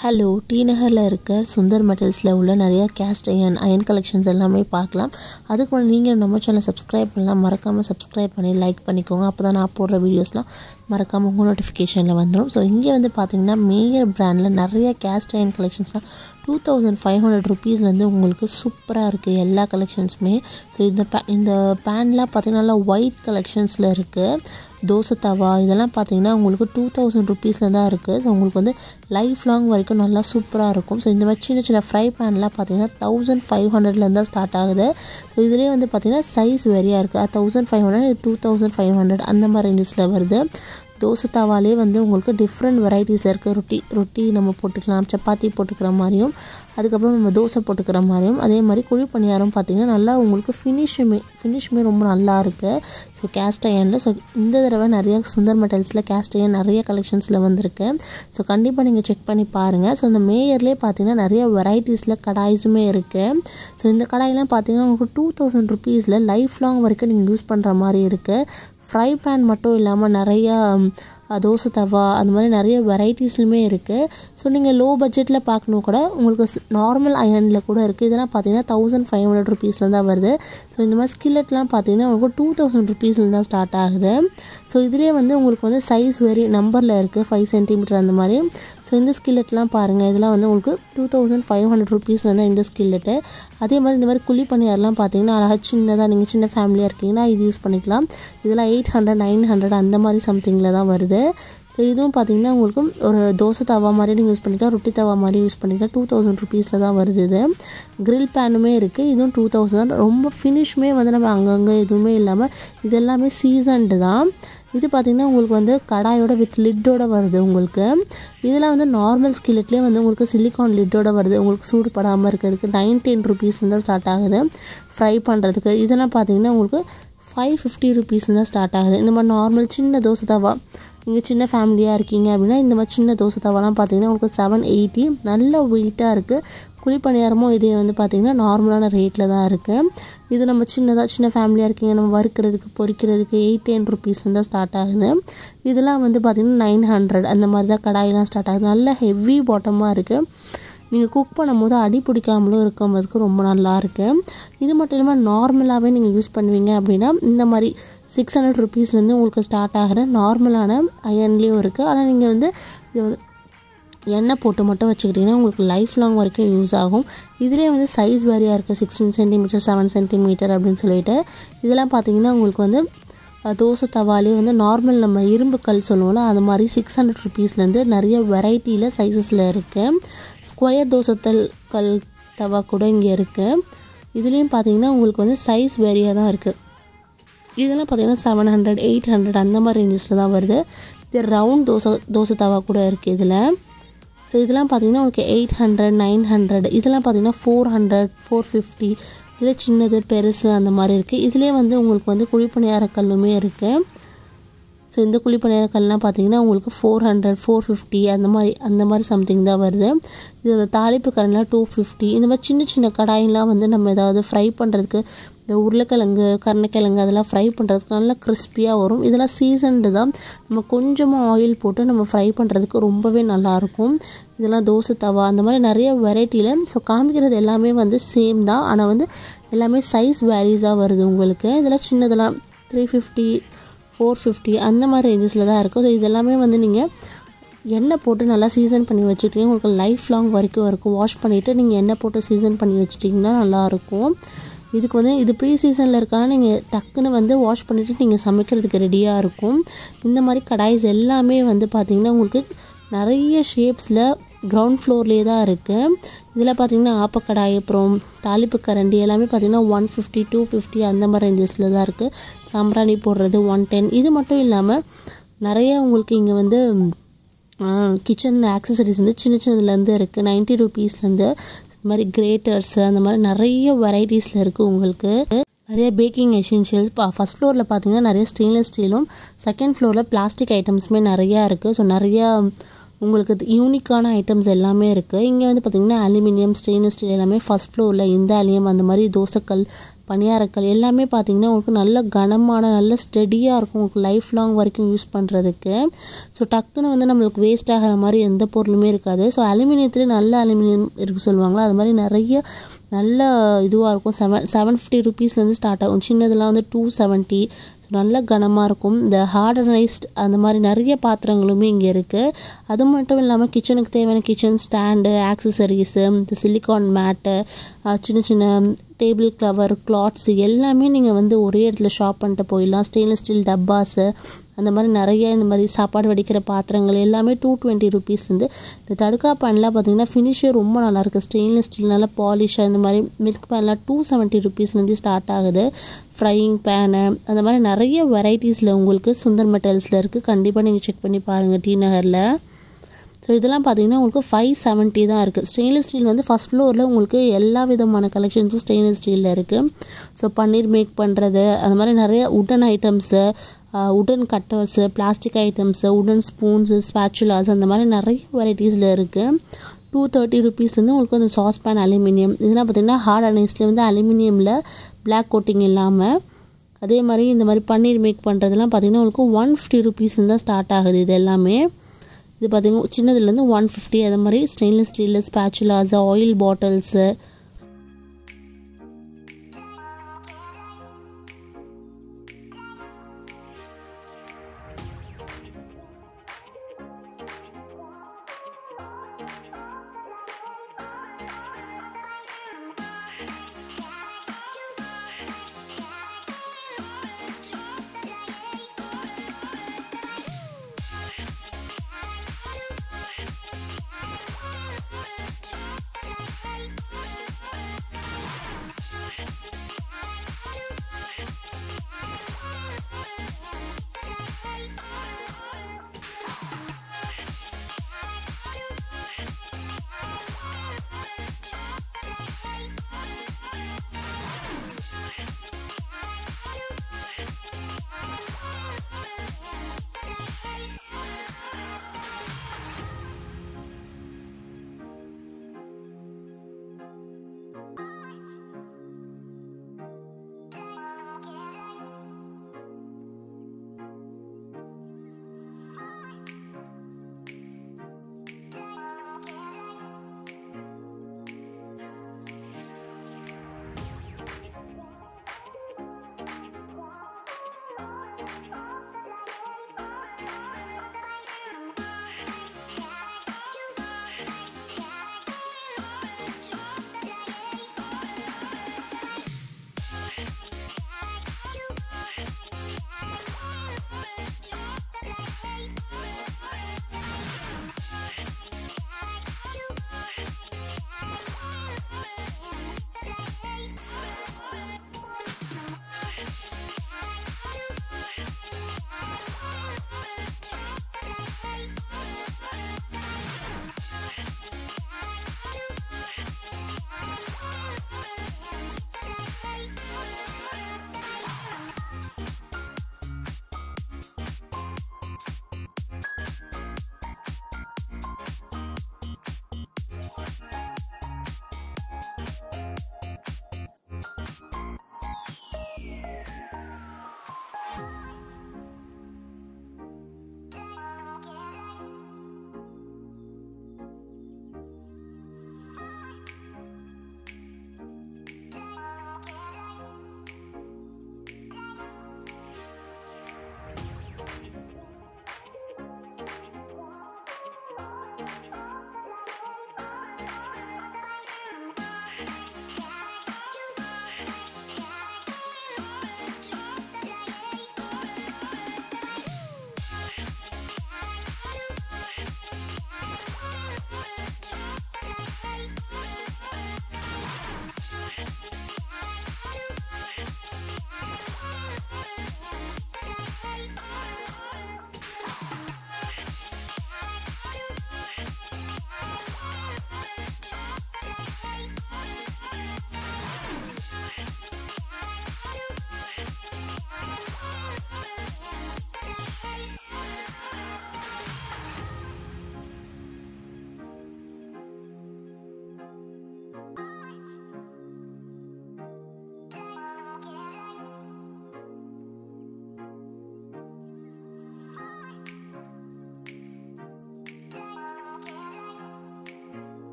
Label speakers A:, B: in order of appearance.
A: hello D நகரில் இருக்க சுந்தர் மெட்டல்ஸில் உள்ள நிறையா கேஸ்ட் அயன் அயன் கலெக்ஷன்ஸ் எல்லாமே பார்க்கலாம் அதுக்கு முன்னாடி நீங்கள் நம்ம சேனல் சப்ஸ்கிரைப் பண்ணலாம் மறக்காமல் சப்ஸ்கிரைப் பண்ணி லைக் பண்ணிக்கோங்க அப்போ தான் நான் போடுற வீடியோஸ்லாம் மறக்காமல் உங்கள் நோட்டிஃபிகேஷனில் வந்துடும் ஸோ இங்கே வந்து பார்த்தீங்கன்னா மேயர் பிராண்டில் நிறைய கேஸ்ட் அயன் கலெக்ஷன்ஸ்லாம் டூ தௌசண்ட் ஃபைவ் ஹண்ட்ரட் ருபீஸ்லேருந்து உங்களுக்கு சூப்பராக இருக்குது எல்லா கலெக்ஷன்ஸுமே ஸோ இந்த பே இந்த பேன்லாம் பார்த்தீங்கன்னா நல்லா ஒயிட் கலெக்ஷன்ஸில் இருக்குது தோசை தவா இதெல்லாம் பார்த்தீங்கன்னா உங்களுக்கு டூ தௌசண்ட் ருபீஸில் தான் இருக்குது ஸோ உங்களுக்கு வந்து லைஃப் லாங் வரைக்கும் நல்லா சூப்பராக இருக்கும் ஸோ இந்த மாதிரி சின்ன சின்ன ஃப்ரை பேன்லாம் பார்த்தீங்கன்னா தௌசண்ட் ஃபைவ் ஹண்ட்ரட்லேருந்து தான் ஸ்டார்ட் ஆகுது ஸோ இதுலேயே வந்து பார்த்தீங்கன்னா சைஸ் வெரியாக இருக்குது thousand five hundred two thousand five hundred அந்த மாதிரி ரேஞ்சஸில் வருது தோசை தவாலே வந்து உங்களுக்கு டிஃப்ரெண்ட் வெரைட்டிஸ் இருக்குது ரொட்டி ரொட்டி நம்ம போட்டுக்கலாம் சப்பாத்தி போட்டுக்கிற மாதிரியும் அதுக்கப்புறம் நம்ம தோசை போட்டுக்கிற மாதிரியும் அதே மாதிரி குழி பணியாரம் பார்த்திங்கன்னா நல்லா உங்களுக்கு ஃபினிஷுமே ஃபினிஷுமே ரொம்ப நல்லா இருக்குது ஸோ கேஸ்ட் அயனில் ஸோ இந்த தடவை நிறைய சுந்தர் மெட்டல்ஸில் கேஸ்ட் அயன் நிறைய கலெக்ஷன்ஸில் வந்திருக்கு ஸோ கண்டிப்பாக நீங்கள் செக் பண்ணி பாருங்கள் ஸோ இந்த மேயர்லேயே பார்த்தீங்கன்னா நிறைய வெரைட்டிஸில் கடாய்ஸுமே இருக்குது ஸோ இந்த கடாயெலாம் பார்த்தீங்கன்னா உங்களுக்கு டூ தௌசண்ட் ருபீஸில் லைஃப் லாங் வரைக்கும் நீங்கள் யூஸ் பண்ணுற மாதிரி இருக்குது ஃப்ரை பேன் மட்டும் இல்லாமல் நிறையா தோசை தவா அந்த மாதிரி நிறைய வெரைட்டிஸ்லுமே இருக்குது ஸோ நீங்கள் லோ பட்ஜெட்டில் பார்க்கணும் கூட உங்களுக்கு நார்மல் அயனில் கூட இருக்குது இதெல்லாம் பார்த்தீங்கன்னா தௌசண்ட் ஃபைவ் ஹண்ட்ரட் ருபீஸில் தான் வருது ஸோ இந்த மாதிரி ஸ்கில்லெட்லாம் பார்த்தீங்கன்னா உங்களுக்கு டூ தௌசண்ட் ருபீஸில் தான் ஸ்டார்ட் ஆகுது ஸோ இதுலேயே வந்து உங்களுக்கு வந்து சைஸ் வெரி நம்பரில் இருக்குது ஃபைவ் சென்டிமீட்டர் அந்த மாதிரி ஸோ இந்த ஸ்கில்லெட்லாம் பாருங்கள் இதெல்லாம் வந்து உங்களுக்கு டூ தௌசண்ட் ஃபைவ் ஹண்ட்ரட் ருபீஸில் தான் இந்த ஸ்கில்லெட்டு அதே மாதிரி இந்த மாதிரி குழி பணியாரெலாம் பார்த்தீங்கன்னா அழகாக சின்னதாக நீங்கள் சின்ன ஃபேமிலியாக இருக்கீங்கன்னா இது யூஸ் பண்ணிக்கலாம் இதெல்லாம் எயிட் ஹண்ட்ரட் நைன் ஹண்ட்ரட் அந்த மாதிரி சம்திங்கில் தான் வருது ஸோ இதுவும் பார்த்தீங்கன்னா உங்களுக்கு ஒரு தோசை தவா மாதிரி நீங்கள் யூஸ் பண்ணிக்கலாம் ரொட்டி தவா மாதிரி யூஸ் பண்ணிக்கலாம் டூ தௌசண்ட் ருபீஸில் தான் வருது இது கிரில் பேனுமே இருக்குது இதுவும் டூ தௌசண்ட் ரொம்ப ஃபினிஷ்மே வந்து நம்ம அங்கங்கே எதுவுமே இல்லாமல் இது எல்லாமே சீசன்டு தான் இது பார்த்திங்கன்னா உங்களுக்கு வந்து கடாயோட வித் லிட்டோட வருது உங்களுக்கு இதெல்லாம் வந்து நார்மல் ஸ்கில்லெட்லேயே வந்து உங்களுக்கு சிலிக்கான் லிட்டோட வருது உங்களுக்கு சூடு படாமல் இருக்கிறதுக்கு நைன்டீன் ருபீஸ்லேருந்து தான் ஸ்டார்ட் ஆகுது ஃப்ரை பண்ணுறதுக்கு இதெல்லாம் பார்த்தீங்கன்னா உங்களுக்கு ஃபைவ் ஃபிஃப்டி ருபீஸ்லேருந்து தான் ஸ்டார்ட் ஆகுது இந்த மாதிரி நார்மல் சின்ன தோசை தவா நீங்கள் சின்ன ஃபேமிலியாக இருக்கீங்க அப்படின்னா இந்த மாதிரி சின்ன தோசை தவாலாம் பார்த்தீங்கன்னா உங்களுக்கு செவன் எயிட்டி நல்ல வெயிட்டாக இருக்குது குழி பணியாரமும் இதே வந்து பார்த்திங்கன்னா நார்மலான ரேட்டில் தான் இருக்குது இது நம்ம சின்னதாக சின்ன ஃபேமிலியாக இருக்கீங்க நம்ம வறுக்கிறதுக்கு பொரிக்கிறதுக்கு எயிட் டென் ருபீஸ்லேருந்து தான் ஸ்டார்ட் ஆகுது இதெல்லாம் வந்து பார்த்திங்கன்னா நைன் ஹண்ட்ரட் அந்த மாதிரி தான் கடாயெலாம் ஸ்டார்ட் ஆகுது நல்ல ஹெவி பாட்டமாக இருக்குது நீங்கள் குக் பண்ணும்போது அடி பிடிக்காமலும் இருக்கிறதுக்கு ரொம்ப நல்லா இருக்குது இது மட்டும் இல்லாமல் நார்மலாகவே நீங்கள் யூஸ் பண்ணுவீங்க அப்படின்னா இந்த மாதிரி சிக்ஸ் ஹண்ட்ரட் ருபீஸ்லேருந்து உங்களுக்கு ஸ்டார்ட் ஆகிற நார்மலான அயன்லேயும் இருக்குது ஆனால் நீங்கள் வந்து இது வந்து எண்ணெய் போட்டு மட்டும் வச்சுக்கிட்டிங்கன்னா உங்களுக்கு லைஃப் லாங் வரைக்கும் யூஸ் ஆகும் இதிலே வந்து சைஸ் வேரியாக இருக்குது சிக்ஸ்டீன் சென்டிமீட்டர் செவன் சென்டிமீட்டர் அப்படின்னு சொல்லிட்டு இதெல்லாம் பார்த்தீங்கன்னா உங்களுக்கு வந்து தோசை தவாலே வந்து நார்மல் நம்ம இரும்பு கல் சொல்லுவோம்ல அது மாதிரி சிக்ஸ் ஹண்ட்ரட் ருபீஸ்லேருந்து நிறைய வெரைட்டியில் சைஸஸில் இருக்குது ஸ்கொயர் தோசை தல் கல் தவா கூட இங்கே இருக்குது இதுலேயும் பார்த்தீங்கன்னா உங்களுக்கு வந்து சைஸ் வேரியாக தான் இருக்குது இதெல்லாம் பார்த்தீங்கன்னா செவன் ஹண்ட்ரட் எயிட் ஹண்ட்ரட் அந்த மாதிரி ரேஞ்சஸில் தான் வருது இது ரவுண்ட் தோசை தோசை தவா கூட இருக்குது இதில் ஸோ இதெல்லாம் பார்த்தீங்கன்னா உங்களுக்கு எயிட் ஹண்ட்ரட் நைன் ஹண்ட்ரட் இதெல்லாம் பார்த்தீங்கன்னா ஃபோர் ஹண்ட்ரட் ஃபோர் ஃபிஃப்டி இதில் சின்னது பெருசு அந்த மாதிரி இருக்குது இதுலேயே வந்து உங்களுக்கு வந்து குழிப்பணியார கல்லுமே இருக்குது ஸோ இந்த குழிப்பணியார கல்லாம் பார்த்தீங்கன்னா உங்களுக்கு ஃபோர் ஹண்ட்ரட் ஃபோர் ஃபிஃப்டி அந்த மாதிரி அந்த மாதிரி சம்திங் தான் வருது இது தாளிப்பு கரண்ட்லாம் டூ ஃபிஃப்டி இந்த மாதிரி சின்ன சின்ன கடாயெலாம் வந்து நம்ம ஏதாவது ஃப்ரை பண்ணுறதுக்கு இந்த உருளைக்கிழங்கு கருணைக்கிழங்கு அதெல்லாம் ஃப்ரை பண்ணுறதுக்கு நல்லா கிறிஸ்பியாக வரும் இதெல்லாம் சீசன்டு தான் நம்ம கொஞ்சமாக ஆயில் போட்டு நம்ம ஃப்ரை பண்ணுறதுக்கு ரொம்பவே நல்லாயிருக்கும் இதெல்லாம் தோசை தவா அந்த மாதிரி நிறைய வெரைட்டியில் ஸோ காமிக்கிறது எல்லாமே வந்து சேம் தான் ஆனால் வந்து எல்லாமே சைஸ் வேரிஸாக வருது உங்களுக்கு இதெல்லாம் சின்னதெல்லாம் த்ரீ ஃபிஃப்டி ஃபோர் ஃபிஃப்டி அந்த மாதிரி ரேஞ்சஸில் தான் இருக்கும் ஸோ இதெல்லாமே வந்து நீங்கள் எண்ணெய் போட்டு நல்லா சீசன் பண்ணி வச்சுக்கிட்டீங்க உங்களுக்கு லைஃப் லாங் வரைக்கும் இருக்கும் வாஷ் பண்ணிவிட்டு நீங்கள் எண்ணெய் போட்டு சீசன் பண்ணி வச்சிட்டிங்கன்னா நல்லாயிருக்கும் இதுக்கு வந்து இது ப்ரீ சீசனில் இருக்கானா நீங்கள் டக்குன்னு வந்து வாஷ் பண்ணிவிட்டு நீங்கள் சமைக்கிறதுக்கு ரெடியாக இருக்கும் இந்த மாதிரி கடாய்ஸ் எல்லாமே வந்து பார்த்திங்கன்னா உங்களுக்கு நிறைய ஷேப்ஸில் கிரவுண்ட் ஃப்ளோர்லேயே தான் இருக்குது இதில் பார்த்திங்கன்னா ஆப்பக்கடாய் அப்புறம் தாளிப்பு கரண்டி எல்லாமே பார்த்திங்கன்னா ஒன் ஃபிஃப்டி டூ ஃபிஃப்டி அந்த மாதிரி ரேஞ்சஸில் தான் இருக்குது சாம்பிராணி போடுறது ஒன் டென் இது மட்டும் இல்லாமல் நிறைய உங்களுக்கு இங்கே வந்து கிச்சன் ஆக்சசரிஸ் வந்து சின்ன சின்னதுலேருந்து இருக்குது நைன்ட்டி ருபீஸ்லேருந்து இந்த மாதிரி கிரேட்டர்ஸு அந்த மாதிரி நிறைய வெரைட்டிஸில் இருக்குது உங்களுக்கு நிறைய பேக்கிங் எசென்ஷியல்ஸ் பா ஃபஸ்ட் ஃப்ளோரில் பார்த்தீங்கன்னா நிறைய ஸ்டெயின்லெஸ் ஸ்டீலும் செகண்ட் ஃப்ளோரில் பிளாஸ்டிக் ஐட்டம்ஸுமே நிறையா இருக்குது ஸோ நிறையா உங்களுக்கு யூனிக்கான ஐட்டம்ஸ் எல்லாமே இருக்குது இங்கே வந்து பார்த்திங்கன்னா அலுமினியம் ஸ்டெயின்லெஸ் ஸ்டீல் எல்லாமே ஃபஸ்ட் ஃப்ளோரில் இந்த அலியம் அந்த மாதிரி தோசைக்கல் பணியாரக்கல் எல்லாமே பார்த்திங்கன்னா உங்களுக்கு நல்ல கனமான நல்ல ஸ்டெடியாக இருக்கும் உங்களுக்கு லைஃப் லாங் வரைக்கும் யூஸ் பண்ணுறதுக்கு ஸோ டக்குன்னு வந்து நம்மளுக்கு வேஸ்ட் ஆகிற மாதிரி எந்த பொருளுமே இருக்காது ஸோ அலுமினியத்துலேயே நல்ல அலுமினியம் இருக்குது சொல்லுவாங்களா அது மாதிரி நிறைய நல்ல இதுவாக இருக்கும் செவன் செவன் ஃபிஃப்டி ருபீஸ்லேருந்து ஸ்டார்ட் ஆகும் சின்னதெல்லாம் வந்து டூ செவன்ட்டி நல்ல கனமாக இருக்கும் இந்த ஹார்டனைஸ்ட் அந்த மாதிரி நிறைய பாத்திரங்களுமே இங்கே இருக்குது அது மட்டும் இல்லாமல் கிச்சனுக்கு தேவையான கிச்சன் ஸ்டாண்டு ஆக்சசரிஸு இந்த சிலிக்கான் மேட்டு சின்ன சின்ன டேபிள் கவர் கிளாத்ஸ் எல்லாமே நீங்கள் வந்து ஒரே இடத்துல ஷாப் பண்ணிட்டு போயிடலாம் ஸ்டெயின்லெஸ் ஸ்டீல் டப்பாஸு அந்த மாதிரி நிறைய இந்த மாதிரி சாப்பாடு வடிக்கிற பாத்திரங்கள் எல்லாமே டூ டுவெண்ட்டி ருபீஸ் வந்து இந்த தடுக்கா பேன்லாம் பார்த்தீங்கன்னா ஃபினிஷே ரொம்ப நல்லாயிருக்கு ஸ்டெயின்லெஸ் ஸ்டீல் நல்லா பாலிஷாக இந்த மாதிரி மில்க் பேன்லாம் டூ செவன்ட்டி ருபீஸ்லேருந்து ஸ்டார்ட் ஆகுது ஃப்ரையிங் பேனு அந்த மாதிரி நிறைய வெரைட்டிஸில் உங்களுக்கு சுந்தர் மெட்டல்ஸில் இருக்குது கண்டிப்பாக நீங்கள் செக் பண்ணி பாருங்கள் டி நகரில் ஸோ இதெல்லாம் பார்த்தீங்கன்னா உங்களுக்கு ஃபைவ் செவன்ட்டி தான் இருக்குது ஸ்டெயின்லெஸ் ஸ்டீல் வந்து ஃபஸ்ட் ஃப்ளோரில் உங்களுக்கு எல்லா விதமான கலெக்ஷன்ஸும் ஸ்டெயின்லெஸ் ஸ்டீலில் இருக்குது ஸோ பன்னீர் மேக் பண்ணுறது அந்த மாதிரி நிறைய உட்டன் ஐட்டம்ஸு உடன் கட்டர்ஸு பிளாஸ்டிக் ஐட்டம்ஸு உடன் ஸ்பூன்ஸு ஸ்பேச்சுலாஸ் அந்த மாதிரி நிறைய வெரைட்டிஸில் இருக்குது டூ தேர்ட்டி ருபீஸ் வந்து உங்களுக்கு அந்த சாஸ் பேன் அலுமினியம் இதெல்லாம் பார்த்திங்கன்னா ஹார்ட் அனைஸ்டில் வந்து அலுமினியமில் பிளாக் கோட்டிங் இல்லாமல் அதே மாதிரி இந்த மாதிரி பன்னீர் மேக் பண்ணுறதுலாம் பார்த்திங்கன்னா உங்களுக்கு ஒன் ஃபிஃப்டி ருபீஸ் தான் ஸ்டார்ட் ஆகுது இது எல்லாமே இது பார்த்திங்கன்னா சின்னதுலேருந்து ஒன் ஃபிஃப்டி அது மாதிரி ஸ்டெயின்லெஸ் ஸ்டீலில் ஸ்பேச்சுலாஸ் ஆயில் பாட்டில்ஸு